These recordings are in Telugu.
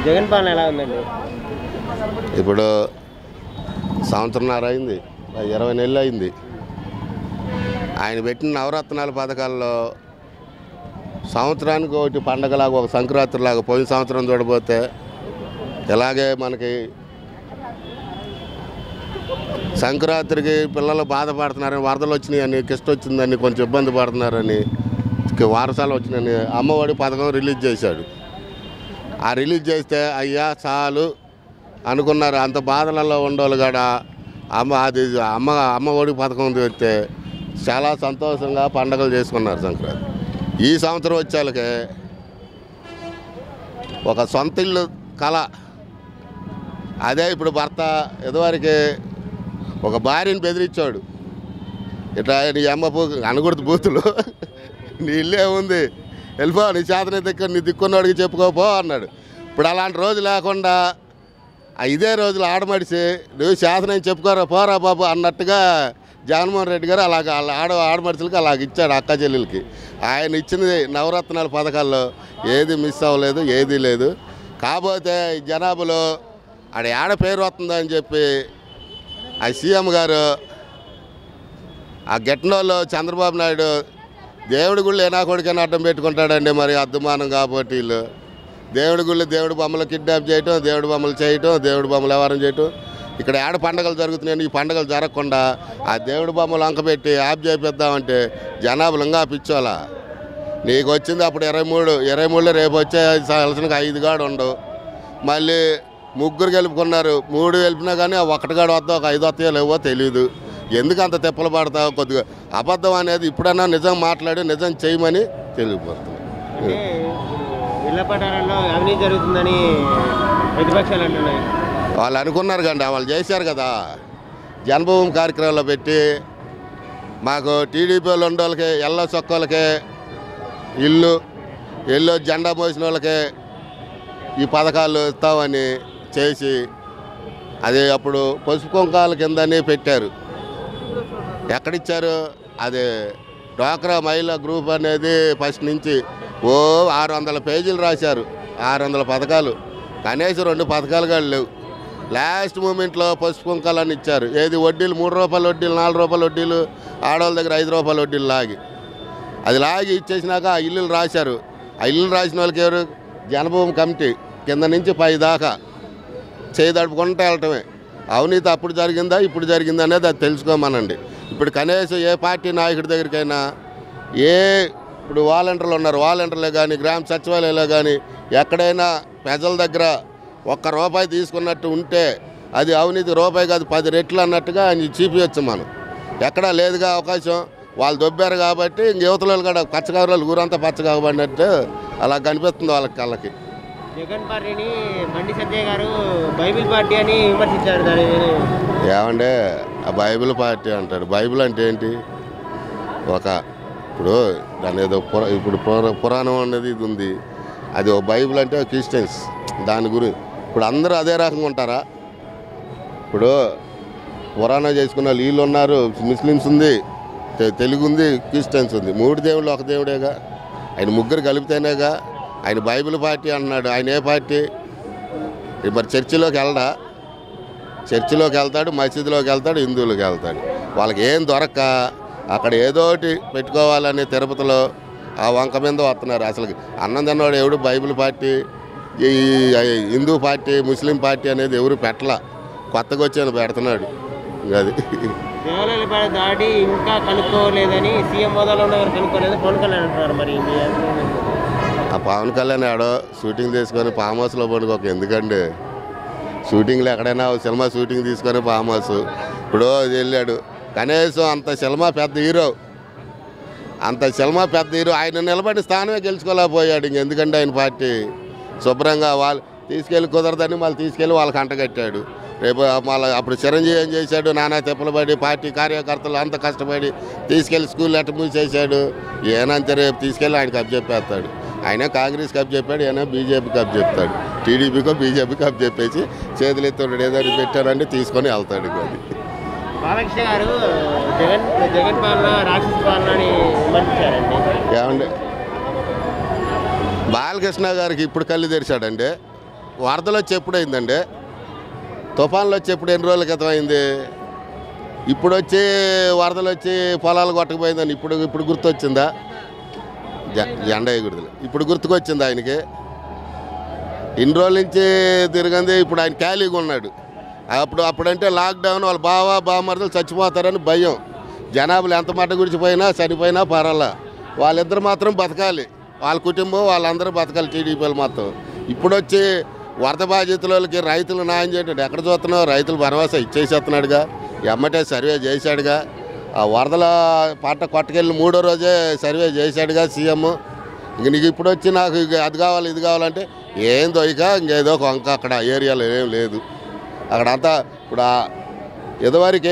జగన్ పాలన ఎలా ఉందండి ఇప్పుడు సంవత్సరంన్నర అయింది ఇరవై నెలలు అయింది ఆయన పెట్టిన నవరత్నాల పథకాల్లో సంవత్సరానికి ఒకటి పండగలాగా ఒక సంక్రాంతిలాగా పోయిన సంవత్సరం చూడబోతే ఇలాగే మనకి సంక్రాంతికి పిల్లలు బాధపడుతున్నారని వరదలు వచ్చినాయని కిష్ట వచ్చిందని కొంచెం ఇబ్బంది పడుతున్నారని వారసాలు వచ్చినాయని అమ్మఒడి పథకం రిలీజ్ చేశాడు ఆ రిలీజ్ చేస్తే అయ్యా చాలు అనుకున్నారు అంత బాధలలో ఉండేవాళ్ళు కాడ అమ్మ అది అమ్మ అమ్మ ఒడి పథకం తెస్తే చాలా సంతోషంగా పండగలు చేసుకున్నారు సంక్రాంతి ఈ సంవత్సరం వచ్చేళ్ళకి ఒక సొంత ఇల్లు కళ అదే ఇప్పుడు భర్త ఎదువరికి ఒక భార్యని బెదిరించాడు ఇట్లా నీ అమ్మ పూ అనకూడదు బూతులు నీ ఇల్లే ఉంది వెళ్ళిపో నీ చేతనే దిక్కు నీ దిక్కున్నోడికి చెప్పుకోపో అన్నాడు ఇప్పుడు అలాంటి రోజు లేకుండా ఆ ఇదే రోజులు ఆడమడిసి నువ్వు చేతనని చెప్పుకోరా పోరా బాబు అన్నట్టుగా జగన్మోహన్ రెడ్డి గారు అలాగ వాళ్ళ ఆడ ఆడమడుచులకి అలాగ ఇచ్చాడు అక్క చెల్లెలకి ఆయన ఇచ్చింది నవరత్నాల పథకాల్లో ఏది మిస్ అవ్వలేదు ఏది లేదు కాకపోతే ఈ జనాభాలో ఆడ ఆడ పేరు వస్తుందని చెప్పి ఆ సీఎం గారు ఆ గెట్నోలో చంద్రబాబు నాయుడు దేవుడి గుళ్ళు ఏనా కొడుకైనా అడ్డం పెట్టుకుంటాడండి మరి అద్దుమానం కాబట్టి వీళ్ళు దేవుడి గుళ్ళు దేవుడి బొమ్మలు కిడ్నాప్ చేయటం దేవుడి బొమ్మలు చేయటం దేవుడి బొమ్మలు వ్యవహారం చేయటం ఇక్కడ ఏడ పండగలు జరుగుతున్నాయని ఈ పండగలు జరగకుండా ఆ దేవుడి బొమ్మలు అంకపెట్టి యాప్ చేపిద్దామంటే జనాభాలు ఇంకా పిచ్చోలా నీకు వచ్చింది అప్పుడు ఇరవై మూడు ఇరవై మూడులో రేపు వచ్చే సంవత్సరానికి ఐదు గాడు ఉండవు మళ్ళీ ముగ్గురు గెలుపుకున్నారు మూడు గెలిపినా కానీ ఆ ఒకటి గాడు వద్ద ఒక ఐదు వస్తాయో లేవో తెలియదు ఎందుకు అంత తిప్పలు పడతావు కొద్దిగా అబద్ధం అనేది ఇప్పుడన్నా నిజం మాట్లాడి నిజం చేయమని తెలియపోతుంది అంటే ఇళ్ల పట్టాలలో అవినీతి జరుగుతుందని ప్రతిపక్షాలు అంటున్నాయి వాళ్ళు అనుకున్నారు కండి వాళ్ళు చేశారు కదా జన్మభూమి కార్యక్రమంలో పెట్టి మాకు టీడీపీ వాళ్ళు ఉండే వాళ్ళకి ఎల్ల చొక్కోళ్ళకి ఇల్లు ఇల్లు జెండా మోసిన వాళ్ళకి ఈ పథకాలు ఇస్తామని చేసి అది అప్పుడు పసుపు కుంకాల కిందని పెట్టారు ఎక్కడిచ్చారు అది డ్వాక్రా మహిళా గ్రూప్ అనేది ఫస్ట్ నుంచి ఓ ఆరు వందల పేజీలు రాశారు ఆరు వందల పథకాలు కనీసం రెండు పథకాలు కూడా లేవు లాస్ట్ మూమెంట్లో పసుపు కుంకాలని ఇచ్చారు ఏది వడ్డీలు మూడు రూపాయల వడ్డీలు నాలుగు రూపాయల వడ్డీలు ఆడవాళ్ళ దగ్గర ఐదు రూపాయల వడ్డీలు లాగి అది లాగి ఇచ్చేసినాక ఆ ఇల్లులు రాశారు ఆ ఇల్లులు రాసిన వాళ్ళకి ఎవరు జనభూమి కమిటీ కింద నుంచి పై దాకా చేయదడుపుకుంటూ వెళ్ళటమే అవినీతి అప్పుడు జరిగిందా ఇప్పుడు జరిగిందా అనేది అది తెలుసుకోమనండి ఇప్పుడు కనీసం ఏ పార్టీ నాయకుడి దగ్గరికైనా ఏ ఇప్పుడు వాలంటీర్లు ఉన్నారు వాలంటీర్లే కానీ గ్రామ సచివాలయంలో కానీ ఎక్కడైనా ప్రజల దగ్గర ఒక్క రూపాయి తీసుకున్నట్టు ఉంటే అది అవినీతి రూపాయి కాదు పది రెట్లు అన్నట్టుగా ఆయన చూపించచ్చు మనం ఎక్కడా లేదుగా అవకాశం వాళ్ళు దొబ్బారు కాబట్టి ఇంక యువతలు కూడా పచ్చకారులు ఊరంతా పచ్చ కాబడినట్టు అలా కనిపిస్తుంది వాళ్ళకి కళ్ళకి జగన్ పార్టీని బండి సంజయ్ గారు బైబిల్ పార్టీ అని విమర్శించారు దాని ఏమంటే ఆ బైబిల్ పార్టీ అంటాడు బైబిల్ అంటే ఏంటి ఒక ఇప్పుడు దాని ఏదో పుర ఇప్పుడు పుర పురాణం అనేది ఇది ఉంది అది ఒక బైబిల్ అంటే క్రిస్టియన్స్ దాని గురించి ఇప్పుడు అందరూ అదే రకంగా ఉంటారా ఇప్పుడు పురాణం చేసుకున్న వాళ్ళు వీళ్ళు ఉన్నారు ముస్లిమ్స్ ఉంది తె- తెలుగు ఉంది క్రిస్టియన్స్ ఉంది మూడు దేవుళ్ళు ఒక దేవుడేగా ఆయన ముగ్గురు కలిపితేనేగా ఆయన బైబిల్ పార్టీ అంటున్నాడు ఆయన ఏ పార్టీ ఇప్పుడు మరి చర్చిలోకి వెళ్ళడా చర్చిలోకి వెళ్తాడు మసీదులోకి వెళ్తాడు హిందువులకు వెళ్తాడు వాళ్ళకి ఏం దొరక్క అక్కడ ఏదో ఒకటి పెట్టుకోవాలని తిరుపతిలో ఆ వంక మీద వస్తున్నారు అసలు అన్నం తిన్నవాడు ఎవడు బైబిల్ పార్టీ ఈ హిందూ పార్టీ ముస్లిం పార్టీ అనేది ఎవరు పెట్టలా కొత్తగా వచ్చాను పెడుతున్నాడు అది దేవాలయాలపై దాడి ఇంకా కనుక్కోలేదని సీఎం హోదాలో ఉన్నవారు కనుక్కోలేదు పవన్ కళ్యాణ్ అంటున్నారు మరి మీ అభిప్రాయం ఏంటి? ఆ పవన్ కళ్యాణ్ ఆడో షూటింగ్ తీసుకొని ఫామ్ హౌస్లో పండుకోక ఎందుకండి షూటింగ్లో ఎక్కడైనా ఓ సినిమా షూటింగ్ తీసుకొని ఫామ్ హౌస్ ఇప్పుడు వెళ్ళాడు కనీసం అంత సినిమా పెద్ద హీరో అంత సినిమా పెద్ద హీరో ఆయన నిలబడి స్థానమే గెలుచుకోలేకపోయాడు ఇంకెందుకంటే ఆయన పార్టీ శుభ్రంగా వాళ్ళు తీసుకెళ్ళి కుదరదని మళ్ళీ తీసుకెళ్ళి వాళ్ళకి అంటగట్టాడు రేపు మళ్ళీ అప్పుడు చిరంజీవి ఏం చేశాడు నానా తిప్పలు పడి పార్టీ కార్యకర్తలు అంత కష్టపడి తీసుకెళ్ళి స్కూల్ ఎట్ట మూసేసాడు ఏనంతే రేపు తీసుకెళ్ళి ఆయన కప్ చెప్పేస్తాడు ఆయన కాంగ్రెస్ కప్ చెప్పాడు ఈయన బీజేపీ కప్ చెప్తాడు టీడీపీకో బీజేపీ కప్ చెప్పేసి చేతులు ఎత్తుడు ఏదైనా పెట్టారంటే తీసుకొని వెళ్తాడు ఇంక అది బాలకృష్ణ గారు జగన్ జగన్ పాలన రాక్షస పాలన అని విమర్శించారండి ఏమండి బాలకృష్ణ గారికి ఇప్పుడు కళ్ళు తెరిచాడండి వరదలు వచ్చి ఎప్పుడు అయిందండి తుఫాన్లు వచ్చి ఎప్పుడు ఎన్ని రోజుల క్రితం అయింది ఇప్పుడు వచ్చి వరదలు వచ్చి పొలాలు కొట్టకపోయిందని ఇప్పుడు ఇప్పుడు గుర్తొచ్చిందా జ- జెండా ఎగురుదలు ఇప్పుడు గుర్తుకొచ్చింది ఆయనకి ఇన్ని రోజుల నుంచి తిరగంది ఇప్పుడు ఆయన ఖాళీగా ఉన్నాడు అప్పుడు అప్పుడంటే లాక్డౌన్ వాళ్ళ బావ బామర్దలు చచ్చిపోతారని భయం జనాభాలు ఎంత మట్ట గుడిచిపోయినా చనిపోయినా పర్వాలా వాళ్ళిద్దరు మాత్రం బతకాలి వాళ్ళ కుటుంబం వాళ్ళందరూ బతకాలి టీడీపీలు మొత్తం ఇప్పుడు వచ్చి వరద బాధితులకి రైతులు న్యాయం చేయడం ఎక్కడ చూస్తున్నావు రైతులు భరోసా ఇచ్చేసేస్తున్నాడుగా ఎమ్మటే సర్వే చేశాడుగా ఆ వరదల పంట కొట్టకెళ్ళి మూడో రోజే సర్వే చేశాడుగా సీఎం ఇంక నీకు ఇప్పుడు వచ్చి నాకు ఇక అది కావాలి ఇది కావాలంటే ఏం దొయ్యక ఇంకేదో కొంక అక్కడ ఏరియాలో ఏం లేదు అక్కడంతా ఇప్పుడు ఆ ఇదివరకు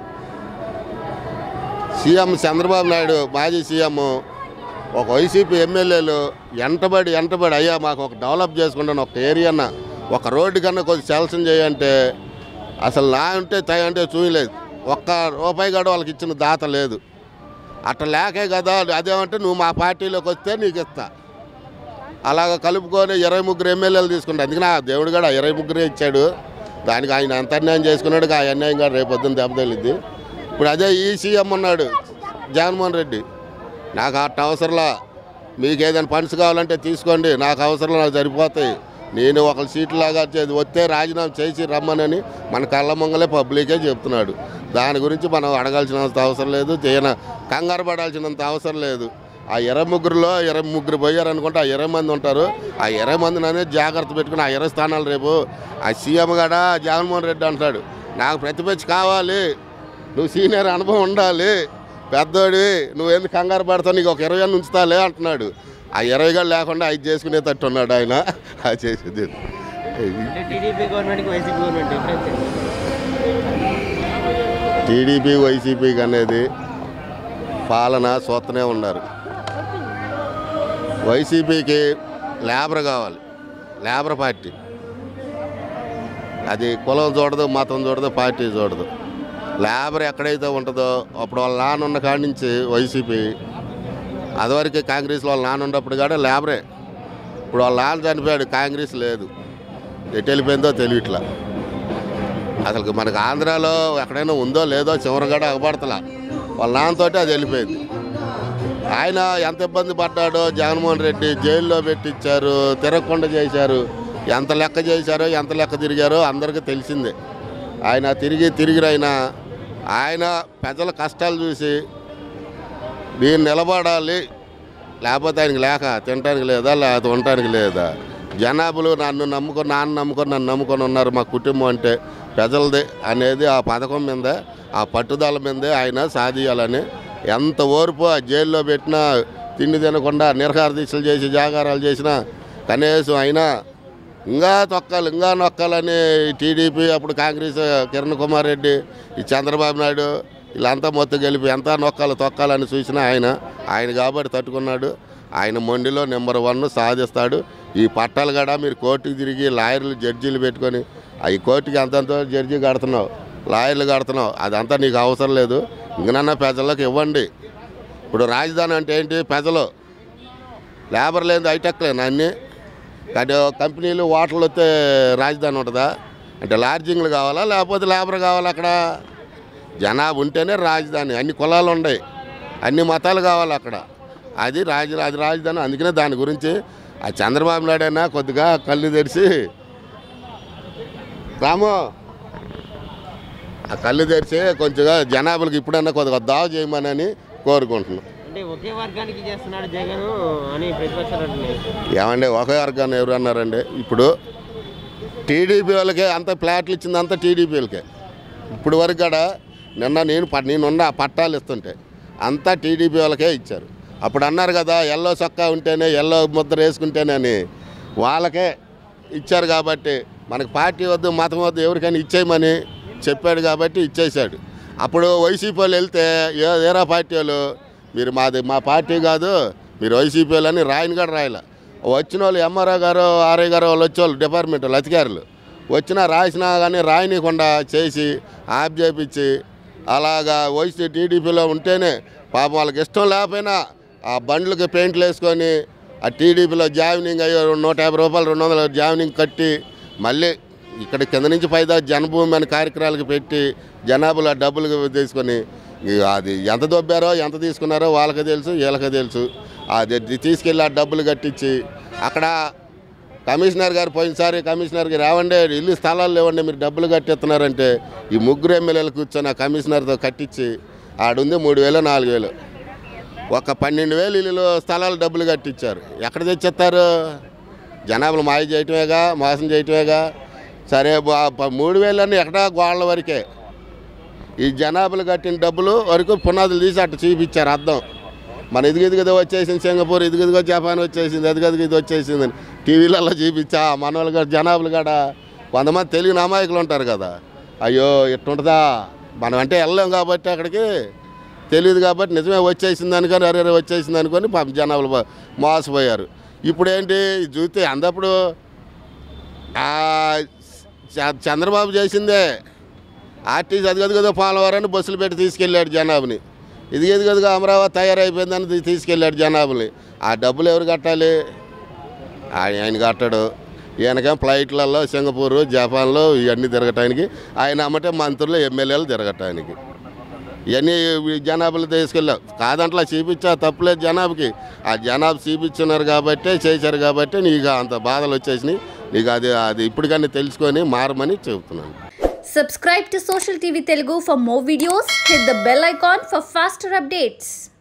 సీఎం చంద్రబాబు నాయుడు మాజీ సీఎం ఒక వైసీపీ ఎమ్మెల్యేలు ఎంటబడి ఎంటబడి అయ్యా మాకు ఒక డెవలప్ చేసుకుంటాను ఒక ఏరియాన ఒక రోడ్డు కన్నా కొద్ది సెలసం చేయంటే అసలు నా ఉంటే తయ అంటే చూయలేదు ఒక్క రూపాయి కూడా వాళ్ళకి ఇచ్చిన దాత లేదు అట్లా లేకే కదా అదేమంటే నువ్వు మా పార్టీలోకి వస్తే నీకు ఇస్తా అలాగ కలుపుకొని ఇరవై ముగ్గురు ఎమ్మెల్యేలు తీసుకుంటా అందుకని ఆ దేవుడు కూడా ఇరవై ముగ్గురే ఇచ్చాడు దానికి ఆయన ఎంత అన్యాయం చేసుకున్నాడు ఆ అన్యాయం కూడా రేపు పొద్దున్న దెబ్బతలిద్ది ఇప్పుడు అదే ఈ సీఎం ఉన్నాడు జగన్మోహన్ రెడ్డి నాకు అట్ట అవసరంలా మీకు ఏదైనా ఫండ్స్ కావాలంటే తీసుకోండి నాకు అవసరం నాకు సరిపోతాయి నేను ఒక సీట్లాగా చేసి వస్తే రాజీనామా చేసి రమ్మనని మన కళ్ళ మొంగలే పబ్లికే చెప్తున్నాడు దాని గురించి మనం అడగాల్సినంత అవసరం లేదు చేయన కంగారు పడాల్సినంత అవసరం లేదు ఆ ఇరవై ముగ్గురులో ఇరవై ముగ్గురు పోయారు అనుకుంటే ఆ ఇరవై మంది ఉంటారు ఆ ఇరవై మందిని అనేది జాగ్రత్త పెట్టుకుని ఆ ఇరవై స్థానాలు రేపు ఆ సీఎం గడా జగన్మోహన్ రెడ్డి అంటాడు నాకు ప్రతిపక్ష కావాలి నువ్వు సీనియర్ అనుభవం ఉండాలి పెద్దోడి నువ్వు ఎందుకు కంగారు పడతావు నీకు ఒక ఇరవై అని ఉంచుతాలే అంటున్నాడు ఆ ఇరవై కూడా లేకుండా ఐదు చేసుకునేటట్టు ఉన్నాడు ఆయన అది చేసేది అంటే టీడీపీ గవర్నమెంట్కి వైసీపీ గవర్నమెంట్ డిఫరెన్స్ ఏంటి? టీడీపీ వైసీపీకి అనేది పాలన చూస్తూనే ఉన్నారు వైసీపీకి లేబర్ కావాలి లేబర్ పార్టీ అది కులం చూడదు మతం చూడదు పార్టీ చూడదు లేబర్ ఎక్కడైతే ఉంటుందో అప్పుడు వాళ్ళ నాన్న ఉన్న కాడి నుంచి వైసీపీ అదివరకు కాంగ్రెస్ వాళ్ళ నాన్న ఉన్నప్పుడు కూడా లేబరే ఇప్పుడు వాళ్ళ నాన్న చనిపోయాడు కాంగ్రెస్ లేదు ఎటు వెళ్ళిపోయిందో తెలియట్లా అసలు మనకు ఆంధ్రాలో ఎక్కడైనా ఉందో లేదో చివరిగడ అగపడతలా వాళ్ళ నాన్నతోటి అది వెళ్ళిపోయింది ఆయన ఎంత ఇబ్బంది పడ్డాడో జగన్మోహన్ రెడ్డి జైల్లో పెట్టించారు తిరగకుండా చేశారు ఎంత లెక్క చేశారో ఎంత లెక్క తిరిగారో అందరికీ తెలిసిందే ఆయన తిరిగి తిరిగిరైనా ఆయన ప్రజల కష్టాలు చూసి నేను నిలబడాలి లేకపోతే ఆయనకి లేక తినడానికి లేదా లేకపోతే ఉండటానికి లేదా జనాభాలు నన్ను నమ్ముకొని నాన్న నమ్ముకొని నన్ను నమ్ముకొని ఉన్నారు మా కుటుంబం అంటే ప్రజలది అనేది ఆ పథకం మీద ఆ పట్టుదల మీదే ఆయన సాధించాలని ఎంత ఓర్పు ఆ జైల్లో పెట్టినా తిండి తినకుండా నిరహార దీక్షలు చేసి జాగారాలు చేసినా కనీసం అయినా ఇంకా తొక్కాలి ఇంకా నొక్కాలని టీడీపీ అప్పుడు కాంగ్రెస్ కిరణ్ కుమార్ రెడ్డి ఈ చంద్రబాబు నాయుడు వీళ్ళంతా మొత్తం గెలిపి ఎంత నొక్కాలి తొక్కాలని చూసినా ఆయన ఆయన కాబట్టి తట్టుకున్నాడు ఆయన మొండిలో నెంబర్ వన్ సాధిస్తాడు ఈ పట్టాలు కూడా మీరు కోర్టుకి తిరిగి లాయర్లు జడ్జీలు పెట్టుకొని ఈ కోర్టుకి అంతంత జడ్జి కడుతున్నావు లాయర్లు కడుతున్నావు అదంతా నీకు అవసరం లేదు ఇంకనన్నా ప్రజలకు ఇవ్వండి ఇప్పుడు రాజధాని అంటే ఏంటి ప్రజలు లేబర్ లేదు హైటెక్ లేని అన్నీ కానీ కంపెనీలు వాటర్లు వస్తే రాజధాని ఉంటుందా అంటే లాడ్జింగ్లు కావాలా లేకపోతే లేబర్ కావాలా అక్కడ జనాభా ఉంటేనే రాజధాని అన్ని కులాలు ఉన్నాయి అన్ని మతాలు కావాలి అక్కడ అది రాజ అది రాజధాని అందుకనే దాని గురించి ఆ చంద్రబాబు నాయుడు అయినా కొద్దిగా కళ్ళు తెరిచి రాము ఆ కళ్ళు తెరిచి కొంచెంగా జనాభాలకు ఇప్పుడన్నా కొద్దిగా దావ చేయమని కోరుకుంటున్నాం అంటే ఒకే వర్గానికి చేస్తున్నాడు జగన్ అని ప్రతిపక్షాలు అంటున్నాయి ఏమండి ఒకే వర్గాన్ని ఎవరు అన్నారండి ఇప్పుడు టీడీపీ వాళ్ళకే అంత ఫ్లాట్లు ఇచ్చింది అంతా టీడీపీ వాళ్ళకే ఇప్పుడు వరకు కూడా నిన్న నేను ప- నేనున్న పట్టాలు ఇస్తుంటే అంతా టీడీపీ వాళ్ళకే ఇచ్చారు అప్పుడు అన్నారు కదా ఎల్లో చొక్కా ఉంటేనే ఎల్లో ముద్ర వేసుకుంటేనే అని వాళ్ళకే ఇచ్చారు కాబట్టి మనకు పార్టీ వద్దు మతం వద్దు ఎవరికైనా ఇచ్చేయమని చెప్పాడు కాబట్టి ఇచ్చేశాడు అప్పుడు వైసీపీ వాళ్ళు వెళ్తే ఏ- వేరే పార్టీ వాళ్ళు మీరు మాది మా పార్టీ కాదు మీరు వైసీపీ వాళ్ళు అని రాయని కూడా రాయలే వచ్చిన వాళ్ళు ఎంఆర్ఓ గారు ఆర్ఐ గారు వాళ్ళు వచ్చేవాళ్ళు డిపార్ట్మెంట్ వాళ్ళు అధికారులు వచ్చినా రాసినా కానీ రాయనీయకుండా చేసి ఆప్ చేపించి అలాగా వైసీ టీడీపీలో ఉంటేనే పాపం వాళ్ళకి ఇష్టం లేకపోయినా ఆ బండ్లకి పెయింట్లు వేసుకొని ఆ టీడీపీలో జాయినింగ్ అయ్యో నూట యాభై రూపాయలు రెండు వందల జాయినింగ్ కట్టి మళ్ళీ ఇక్కడ కింద నుంచి పైదా జనభూమి అనే కార్యక్రమాలకు పెట్టి జనాభాలో డబ్బులు తీసుకొని ఇక అది ఎంత దొబ్బారో ఎంత తీసుకున్నారో వాళ్ళకి తెలుసు వీళ్ళకి తెలుసు అది తీసుకెళ్ళి ఆ డబ్బులు కట్టించి అక్కడ కమిషనర్ గారు పోయినసారి కమిషనర్ గారు రావండి ఇల్లు స్థలాలు లేవండి మీరు డబ్బులు కట్టిస్తున్నారంటే ఈ ముగ్గురు ఎమ్మెల్యేలు కూర్చొని ఆ కమిషనర్తో కట్టించి ఆడుంది మూడు వేలు నాలుగు వేలు ఒక పన్నెండు వేలు ఇల్లు స్థలాలు డబ్బులు కట్టించారు ఎక్కడ తెచ్చిస్తారు జనాభాలు మాయ చేయటమేగా మోసం చేయటమేగా సరే బా- ప- మూడు వేలన్నీ ఎక్కడా గోళ్ళ వరకే ఈ జనాభాలు కట్టిన డబ్బులు వరకు పునాదులు తీసి అట్ట చూపించారు అర్థం మన ఇదిగిదిగదో వచ్చేసింది సింగపూర్ ఇదిగిదిగో జపాన్ వచ్చేసింది ఎదిగదిగో ఇది వచ్చేసింది అని టీవీలలో చూపించా మన వాళ్ళు కూడా జనాభాలు కూడా కొంతమంది తెలియని అమాయకులు ఉంటారు కదా అయ్యో ఇట్టుంటుందా మనం అంటే వెళ్ళలేం కాబట్టి అక్కడికి తెలియదు కాబట్టి నిజమే వచ్చేసింది అనుకొని అరే అరే వచ్చేసింది అనుకొని పాపం జనాభాలు బా- మోసపోయారు ఇప్పుడు ఏంటి ఇది చూస్తే అందప్పుడు ఆ చ- చంద్రబాబు చేసిందే ఆర్టీసీ అది కదా పోలవరాన్ని బస్సులు పెట్టి తీసుకెళ్ళాడు జనాభాని ఇది ఇది కదుగా అమరావతి తయారైపోయిందని తీ- తీసుకెళ్ళాడు జనాభాని ఆ డబ్బులు ఎవరు కట్టాలి ఆయన ఆయన కట్టాడు ఈయనకేం ఫ్లైట్లలో సింగపూర్ జపాన్లో ఇవన్నీ తిరగటానికి ఆయన అమ్మటే మంత్రులు ఎమ్మెల్యేలు తిరగటానికి ఇవన్నీ జనాభాలు తీసుకెళ్ళావు కాదంట్లా చూపించా తప్పులేదు జనాభాకి ఆ జనాభా చూపించున్నారు కాబట్టి చేశారు కాబట్టి నీకు అంత బాధలు వచ్చేసినాయి నీకు అది అది ఇప్పటికన్నా తెలుసుకొని మారమని చెబుతున్నాను Subscribe to Social TV Telugu for more videos. Hit the bell icon for faster updates.